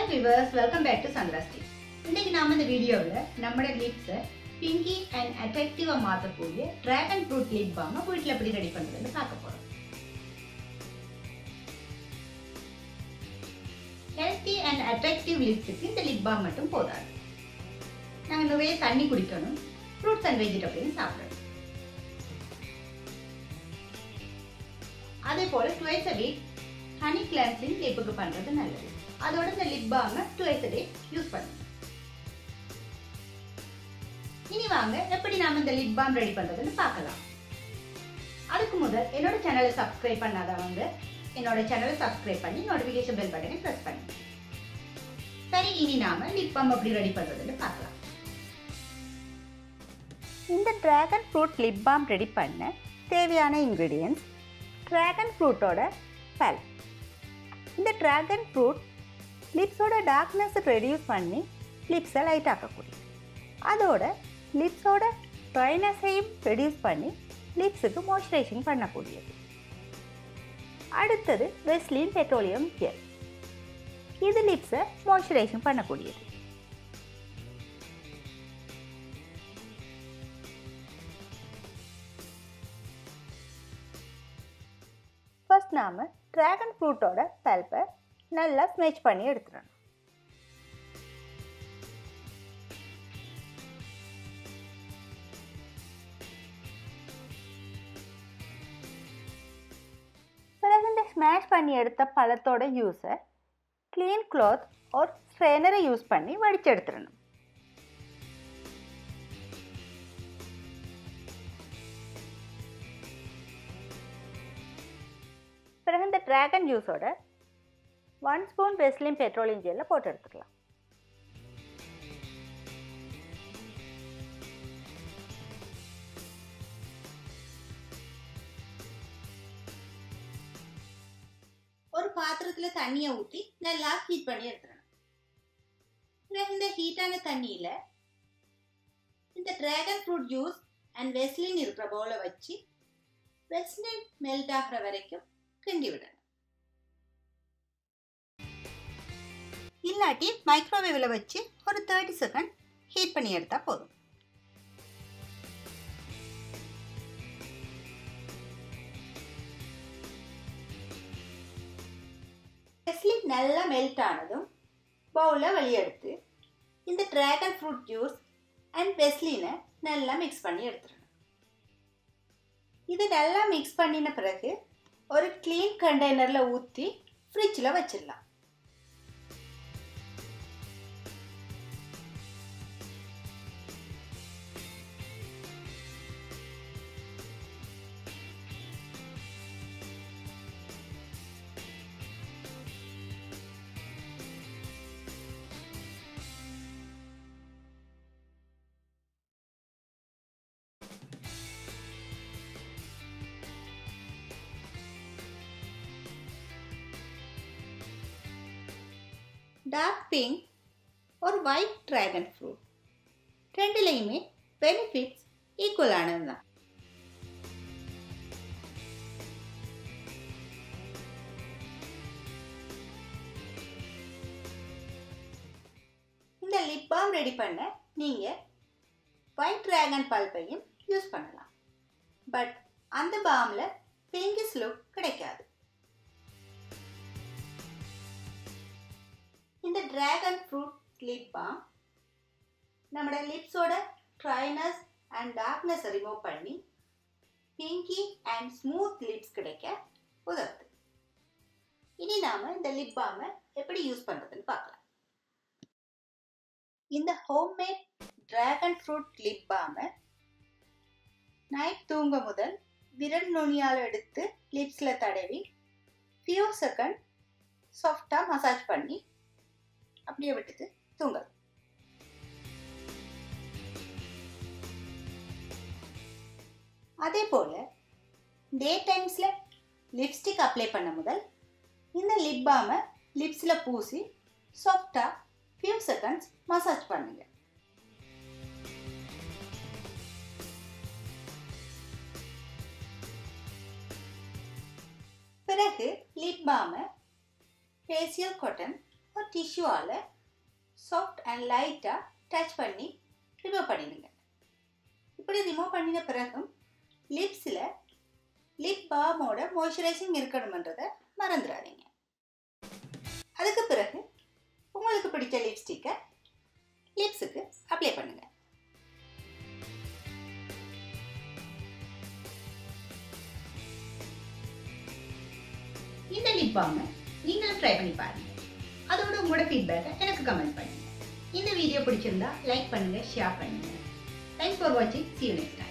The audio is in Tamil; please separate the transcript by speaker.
Speaker 1: விவர்ஸ் வெல்கம் பேக் டு சந்திராஸ்டி இன்னைக்கு நாம இந்த வீடியோவில் நம்மளோட லிப்ஸை பிங்கி அண்ட் அட்ராக்டிவாக மாற்றக்கூடிய டிராகன் ஃப்ரூட் லிப் பாமை வீட்டில் எப்படி ரெடி பண்ணுறதுன்னு பார்க்க போகிறோம் ஹெல்த்தி அண்ட் அட்ராக்டிவ் லிப்ஸுக்கு இந்த லிப் பாம் மட்டும் போதாது நாங்கள் நிறைய தண்ணி குடிக்கணும் ஃப்ரூட்ஸ் அண்ட் வெஜிடபிள்ஸ் சாப்பிடணும் அதே போல் twice a week honey cleansing லிப்புக்கு பண்ணுறது நல்லது அதோட இந்த லிப் பாமை டுவைஸ் டே யூஸ் பண்ணுங்க இனி வாங்க எப்படி நாம இந்த லிப் பாம் ரெடி பண்றதுன்னு பார்க்கலாம் அதுக்கு முதல் என்னோட சேனலை சப்ஸ்கிரைப் பண்ணாதவங்க என்னோட சேனலை சப்ஸ்கிரைப் பண்ணி நோட்டிஃபிகேஷன் பெல் பட்டனை ப்ரெஸ் பண்ணுங்க சரி இனி நாம லிப் பாம் எப்படி ரெடி பண்றதுன்னு பார்க்கலாம் இந்த dragon fruit lip balm ready பண்ண தேவையான இன்க்ரீடியன்ஸ் டிராகன் ஃப்ரூட்டோட பல் இந்த டிராகன் ஃப்ரூட் லிப்ஸோட டார்க்னஸை ரெடியூஸ் பண்ணி லிப்ஸை லைட் ஆக்கக்கூடியது அதோட லிப்ஸோட ட்ரைனஸையும் ரெடியூஸ் பண்ணி லிப்ஸுக்கு மாய்ஸ்சரைசிங் பண்ணக்கூடியது அடுத்தது வெஸ்லின் பெட்ரோலியம் ஜெல் இது லிப்ஸை மாய்ஸ்சரைசிங் பண்ணக்கூடியது ஃபர்ஸ்ட் நாம் ட்ராகன் ஃப்ரூட்டோட பல்பை நல்லா ஸ்மெச் பண்ணி எடுத்துடணும் பிறகு இந்த ஸ்மாஷ் பண்ணி எடுத்த பழத்தோட ஜூஸை க்ளீன் கிளாத் ஒரு ஸ்ட்ரெயினரை யூஸ் பண்ணி வடிச்சு எடுத்துடணும் பிறகு இந்த ட்ராகன் ஜூஸோட ஒன் ஸ்பூன் வெஸ்லின் பெட்ரோலியம் ஜெல்ல போட்டு எடுத்துக்கலாம் ஒரு பாத்திரத்தில் தண்ணியை ஊற்றி நல்லா ஹீட் பண்ணி எடுத்துடணும் பிறகு இந்த ஹீட்டான தண்ணியில் இந்த dragon fruit juice and Vaseline இருக்கிற பவுலை வச்சு வெஸ்லின் மெல்ட் ஆகிற வரைக்கும் கிண்டி விடணும் இல்லாட்டி மைக்ரோவேவில் வச்சு ஒரு தேர்ட்டி செகண்ட் ஹீட் பண்ணி எடுத்தால் போதும் வெஸ்லின் நல்லா மெல்ட் ஆனதும் பவுலில் வெளியெடுத்து இந்த ட்ராகன் ஃப்ரூட் ஜூஸ் அண்ட் வெஸ்லினை நல்லா மிக்ஸ் பண்ணி எடுத்துடணும் இது நல்லா மிக்ஸ் பண்ணின பிறகு ஒரு க்ளீன் கண்டெய்னரில் ஊற்றி ஃப்ரிட்ஜில் வச்சிடலாம் டார்க் பிங்க் ஒரு ஒயிட் ட்ராகன் ஃப்ரூட் ரெண்டுலேயுமே பெனிஃபிட்ஸ் ஈக்குவலானது தான் இந்த லிப் பாம் ரெடி பண்ண நீங்கள் ஒயிட் ட்ராகன் பல்பையும் யூஸ் பண்ணலாம் பட் அந்த பாமில் பிங்கிஸ் லுக் கிடைக்காது இந்த டிராகன் ஃப்ரூட் லிப் பாம் நம்மளோட லிப்ஸோட ட்ரைனஸ் அண்ட் டார்க்னஸை ரிமூவ் பண்ணி பிங்கி அண்ட் ஸ்மூத் லிப்ஸ் கிடைக்க உதவுது இனி நாம் இந்த லிப் பாமை எப்படி யூஸ் பண்ணுறதுன்னு பார்க்கலாம் இந்த ஹோம்மேட் டிராகன் ஃப்ரூட் லிப் பாமை நைட் தூங்க முதல் விரல் நுனியால் எடுத்து லிப்ஸில் தடவி ஃபியூ செகண்ட் சாஃப்டாக மசாஜ் பண்ணி அப்படியே விட்டுட்டு தூங்கல் அதே போல் டே டைம்ஸில் லிப்ஸ்டிக் அப்ளை பண்ண முதல் இந்த லிப் பாமை லிப்ஸில் பூசி சாஃப்டாக ஃபியூ செகண்ட்ஸ் மசாஜ் பண்ணுங்க பிறகு லிப் பாமை ஃபேஷியல் காட்டன் ஒரு டிஷ்யூவால் சாஃப்ட் அண்ட் லைட்டாக டச் பண்ணி ரிமூவ் பண்ணிடுங்க இப்படி ரிமூவ் பண்ணின பிறகும் லிப்ஸில் லிப் பாமோட மாய்ஸ்சரைசிங் இருக்கணுமன்றதை மறந்துடாதீங்க அதுக்கு பிறகு உங்களுக்கு பிடிச்ச லிப்ஸ்டிக்கை லிப்ஸுக்கு அப்ளை பண்ணுங்க இந்த லிப் பாமை நீங்களும் ட்ரை பண்ணி பாருங்க அதோட உங்களோட ஃபீட்பேக்கை எனக்கு கமெண்ட் பண்ணுங்க இந்த வீடியோ பிடிச்சிருந்தா லைக் பண்ணுங்க ஷேர் பண்ணுங்க தேங்க்ஸ் ஃபார் வாட்சிங் see you next time